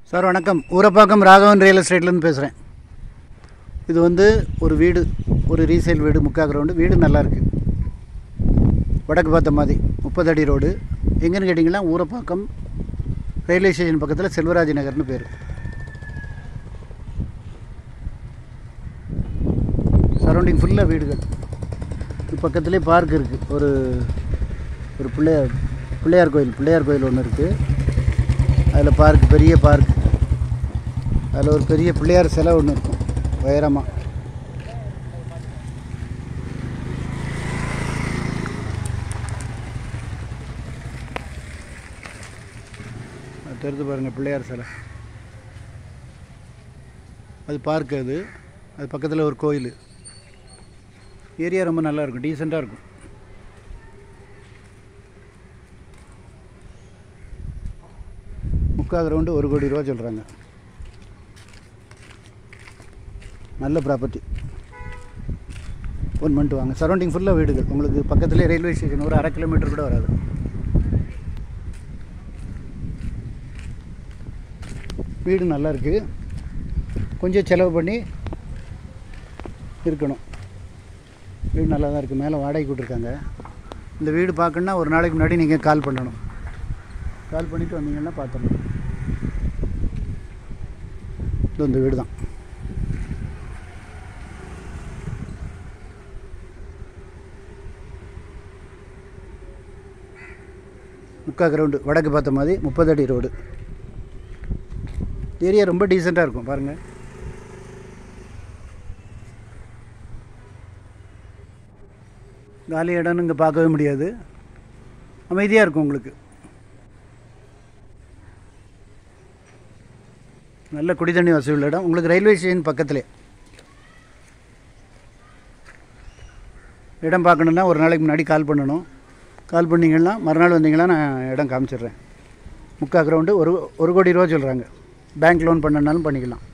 sir வணக்கம் Urapakkam Raghavan real எஸ்டேட்லேருந்து பேசுகிறேன் இது வந்து ஒரு வீடு ஒரு ரீசேல் வீடு முக்கா கிரவுண்டு வீடு நல்லா இருக்கு வடக்கு பார்த்த மாதிரி முப்பது அடி ரோடு எங்கேன்னு கேட்டிங்கன்னா ஊரப்பாக்கம் ரயில்வே ஸ்டேஷன் பக்கத்தில் செல்வராஜ் நகர்னு பேர் சரௌண்டிங் ஃபுல்லாக வீடுகள் இது பக்கத்துலேயே பார்க் இருக்குது ஒரு ஒரு பிள்ளையார் பிள்ளையார் கோயில் பிள்ளையார் கோயில் ஒன்று இருக்குது அதில் பார்க் பெரிய பார்க் அதில் ஒரு பெரிய பிள்ளையார் சிலை ஒன்று இருக்கும் உயரமாக அது தெரிந்து பாருங்கள் பிள்ளையார் சிலை அது பார்க் அது அது பக்கத்தில் ஒரு கோயில் ஏரியா ரொம்ப நல்லா இருக்கும் டீசெண்டாக இருக்கும் முக்கால் கிரவுண்டு ஒரு கோடி ரூபா சொல்கிறாங்க நல்ல ப்ராப்பர்ட்டி ஒன் மந்த் வாங்க சரௌண்டிங் ஃபுல்லாக வீடுகள் உங்களுக்கு பக்கத்துலேயே ரயில்வே ஸ்டேஷன் ஒரு அரை கிலோமீட்டர் கூட வராது வீடு நல்லா இருக்குது கொஞ்சம் செலவு பண்ணி இருக்கணும் வீடு நல்லா தான் இருக்குது மேலே வாடகை விட்ருக்காங்க இந்த வீடு பார்க்கணுன்னா ஒரு நாளைக்கு முன்னாடி நீங்கள் கால் பண்ணணும் கால் பண்ணிவிட்டு வந்தீங்கன்னா பார்த்துடலாம் இது இந்த வீடு தான் முக்கா கிரவுண்டு வடக்கு பார்த்த மாதிரி முப்பது அடி ரோடு ஏரியா ரொம்ப டீசெண்டாக இருக்கும் பாருங்கள் காலி இடம்னு இங்கே பார்க்கவே முடியாது அமைதியாக இருக்கும் உங்களுக்கு நல்ல குடி தண்ணி வசதி உள்ள இடம் உங்களுக்கு ரயில்வே ஸ்டேஷன் பக்கத்துலேயே இடம் பார்க்கணுன்னா ஒரு நாளைக்கு முன்னாடி கால் பண்ணணும் கால் பண்ணிங்கன்னா மறுநாள் வந்தீங்கன்னா நான் இடம் காமிச்சிடுறேன் முக்கா கிரவுண்டு ஒரு ஒரு கோடி ரூபா சொல்கிறாங்க பேங்க் லோன் பண்ணனாலும் பண்ணிக்கலாம்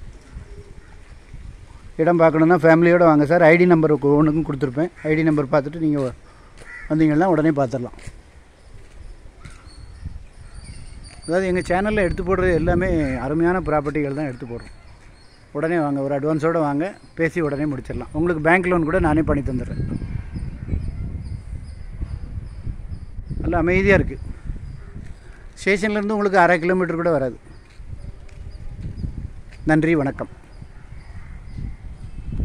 இடம் பார்க்கணுன்னா ஃபேமிலியோடு வாங்க சார் ஐடி நம்பர் ஒன்றுக்கும் கொடுத்துருப்பேன் ஐடி நம்பர் பார்த்துட்டு நீங்கள் வந்தீங்கன்னா உடனே பார்த்துடலாம் அதாவது எங்கள் சேனலில் எடுத்து போடுறது எல்லாமே அருமையான ப்ராப்பர்ட்டிகள் தான் எடுத்து போடுறோம் உடனே வாங்க ஒரு அட்வான்ஸோடு வாங்க பேசி உடனே முடிச்சிடலாம் உங்களுக்கு பேங்க் லோன் கூட நானே பண்ணி தந்துடுறேன் நல்லா அமைதியாக இருக்குது ஸ்டேஷன்லேருந்து உங்களுக்கு அரை கிலோமீட்டர் கூட வராது நன்றி வணக்கம்